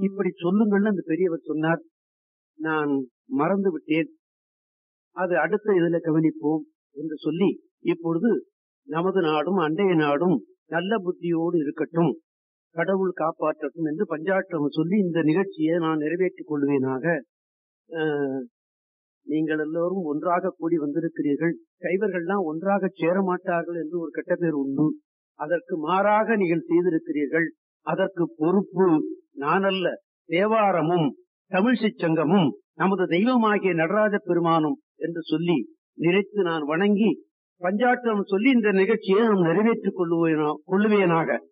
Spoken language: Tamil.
இப்படி சொல்லுங்கள்னு அந்த பெரியவர் சொன்னார் நான் மறந்து விட்டேன் அது அடுத்த இதுல கவனிப்போம் என்று சொல்லி இப்பொழுது நமது நாடும் அண்டைய நாடும் நல்ல புத்தியோடு இருக்கட்டும் கடவுள் காப்பாற்றட்டும் என்று பஞ்சாட்டம் சொல்லி இந்த நிகழ்ச்சியை நான் நிறைவேற்றிக் கொள்வேனாக அஹ், நீங்கள் எல்லோரும் ஒன்றாக கூடி வந்திருக்கிறீர்கள் சைவர்கள்லாம் ஒன்றாக சேர மாட்டார்கள் என்று ஒரு கெட்ட பேர் உண்டு அதற்கு மாறாக நீங்கள் செய்திருக்கிறீர்கள் அதற்கு பொறுப்பு நானல்ல தேவாரமும் தமிழ்ச்சிச் சங்கமும் நமது தெய்வமாகிய நடராஜ பெருமானும் என்று சொல்லி நினைத்து நான் வணங்கி பஞ்சாட்டம் சொல்லி இந்த நிகழ்ச்சியை நாம் நிறைவேற்றிக் கொள்ளுவேனா கொள்ளுவேனாக